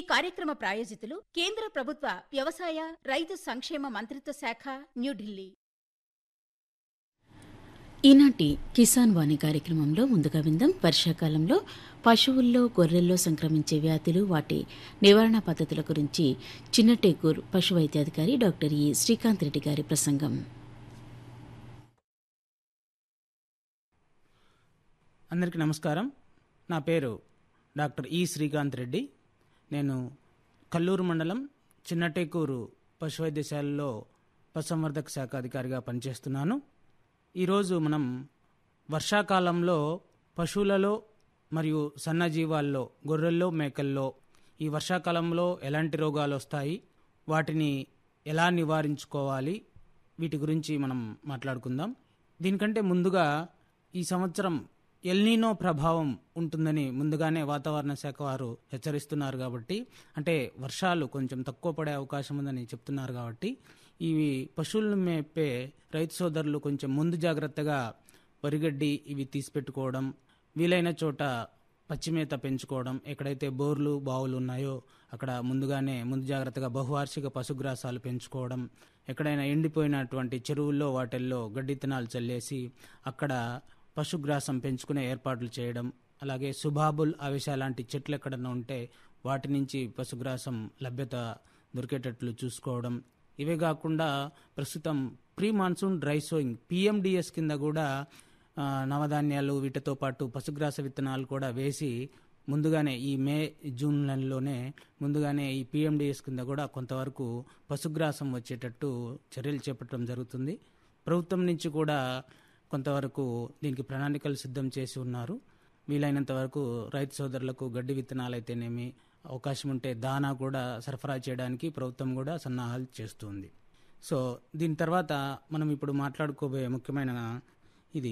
కార్యక్రమ ప్రాయోజితులు కేంద్ర ప్రభుత్వ వ్యవసాయ రైతు సంక్షేమ మంత్రిత్వ శాఖ న్యూఢిల్లీ ఈనాటి కిసాన్ వాణి కార్యక్రమంలో ముందుగా విందాం వర్షాకాలంలో పశువుల్లో గొర్రెల్లో సంక్రమించే వ్యాధులు వాటి నివారణ పద్ధతుల గురించి చిన్నటేకూర్ పశు వైద్యాధికారి డాక్టర్ ఈ శ్రీకాంత్ రెడ్డి గారి ప్రసంగం అందరికీ నమస్కారం నా పేరు డాక్టర్ ఈ శ్రీకాంత్ రెడ్డి నేను కల్లూరు మండలం చిన్నటేకూరు పశు వైద్యశాలలో పశుసంవర్ధక శాఖ అధికారిగా పనిచేస్తున్నాను ఈరోజు మనం వర్షాకాలంలో పశువులలో మరియు సన్నజీవాల్లో గొర్రెల్లో మేకల్లో ఈ వర్షాకాలంలో ఎలాంటి రోగాలు వస్తాయి వాటిని ఎలా నివారించుకోవాలి వీటి గురించి మనం మాట్లాడుకుందాం దీనికంటే ముందుగా ఈ సంవత్సరం ఎల్నీనో ప్రభావం ఉంటుందని ముందుగానే వాతావరణ శాఖ వారు హెచ్చరిస్తున్నారు కాబట్టి అంటే వర్షాలు కొంచెం తక్కువ పడే అవకాశం ఉందని చెప్తున్నారు కాబట్టి ఇవి పశువులను మేపే రైతు సోదరులు కొంచెం ముందు జాగ్రత్తగా వరిగడ్డి ఇవి తీసిపెట్టుకోవడం వీలైన చోట పచ్చిమేత పెంచుకోవడం ఎక్కడైతే బోర్లు బావులు ఉన్నాయో అక్కడ ముందుగానే ముందు జాగ్రత్తగా బహువార్షిక పశుగ్రాసాలు పెంచుకోవడం ఎక్కడైనా ఎండిపోయినటువంటి చెరువుల్లో వాటిల్లో గడ్డి విత్తనాలు చల్లేసి అక్కడ పశుగ్రాసం పెంచుకునే ఏర్పాట్లు చేయడం అలాగే సుబాబుల్ అవిష లాంటి చెట్లు ఎక్కడన్నా ఉంటే వాటి నుంచి పశుగ్రాసం లభ్యత దొరికేటట్లు చూసుకోవడం ఇవే కాకుండా ప్రస్తుతం pre monsoon dry sowing PMDS కింద కూడా ఆ, నవధాన్యాలు వీటితో పాటు పశుగ్రాస విత్తనాలు కూడా వేసి ముందుగానే ఈ మే జూన్ నెలలోనే ముందుగానే ఈ పిఎండిఎస్ కింద కూడా కొంతవరకు పశుగ్రాసం వచ్చేటట్టు చర్యలు చేపట్టడం జరుగుతుంది ప్రభుత్వం నుంచి కూడా కొంతవరకు దీనికి ప్రణాళికలు సిద్ధం చేసి ఉన్నారు వీలైనంత వరకు రైతు సోదరులకు గడ్డి విత్తనాలు అయితేనేమి అవకాశం ఉంటే దానా కూడా సరఫరా చేయడానికి ప్రభుత్వం కూడా సన్నాహాలు చేస్తుంది సో దీని తర్వాత మనం ఇప్పుడు మాట్లాడుకోబోయే ముఖ్యమైన ఇది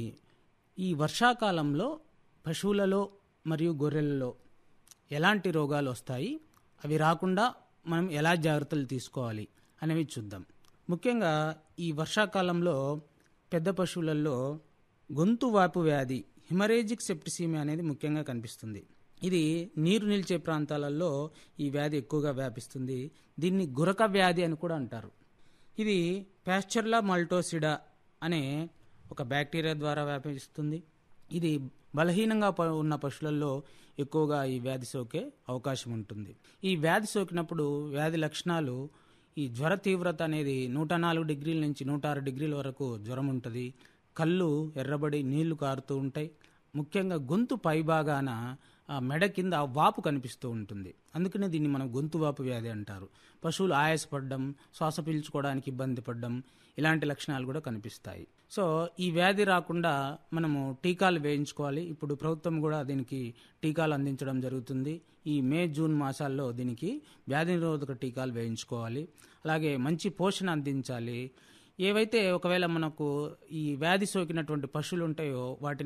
ఈ వర్షాకాలంలో పశువులలో మరియు గొర్రెలలో ఎలాంటి రోగాలు వస్తాయి అవి రాకుండా మనం ఎలా జాగ్రత్తలు తీసుకోవాలి అనేవి చూద్దాం ముఖ్యంగా ఈ వర్షాకాలంలో పెద్ద పశువులలో గొంతు వాపు వ్యాధి హిమరేజిక్ సెప్టిసీమియా అనేది ముఖ్యంగా కనిపిస్తుంది ఇది నీరు నిలిచే ప్రాంతాలలో ఈ వ్యాధి ఎక్కువగా వ్యాపిస్తుంది దీన్ని గురక వ్యాధి అని కూడా అంటారు ఇది ప్యాస్చర్లా మల్టోసిడా అనే ఒక బ్యాక్టీరియా ద్వారా వ్యాపిస్తుంది ఇది బలహీనంగా ప- ఉన్న పశువులలో ఎక్కువగా ఈ వ్యాధి సోకే అవకాశం ఉంటుంది ఈ వ్యాధి సోకినప్పుడు వ్యాధి లక్షణాలు ఈ జ్వర తీవ్రత అనేది నూట నాలుగు డిగ్రీల నుంచి నూట ఆరు డిగ్రీల వరకు జ్వరం ఉంటుంది కళ్ళు ఎర్రబడి నీళ్లు కారుతూ ఉంటాయి ముఖ్యంగా గొంతు పైభాగాన ఆ మెడ కింద ఆ వాపు కనిపిస్తూ ఉంటుంది అందుకనే దీన్ని మనం గొంతు వాపు వ్యాధి అంటారు పశువులు ఆయాసపడడం శ్వాస పీల్చుకోవడానికి ఇబ్బంది పడడం ఇలాంటి లక్షణాలు కూడా కనిపిస్తాయి సో ఈ వ్యాధి రాకుండా మనము టీకాలు వేయించుకోవాలి ఇప్పుడు ప్రభుత్వం కూడా దీనికి టీకాలు అందించడం జరుగుతుంది ఈ మే జూన్ మాసాల్లో దీనికి వ్యాధి నిరోధక టీకాలు వేయించుకోవాలి అలాగే మంచి పోషణ అందించాలి ఏవైతే ఒకవేళ మనకు ఈ వ్యాధి సోకినటువంటి పశువులు ఉంటాయో వాటిని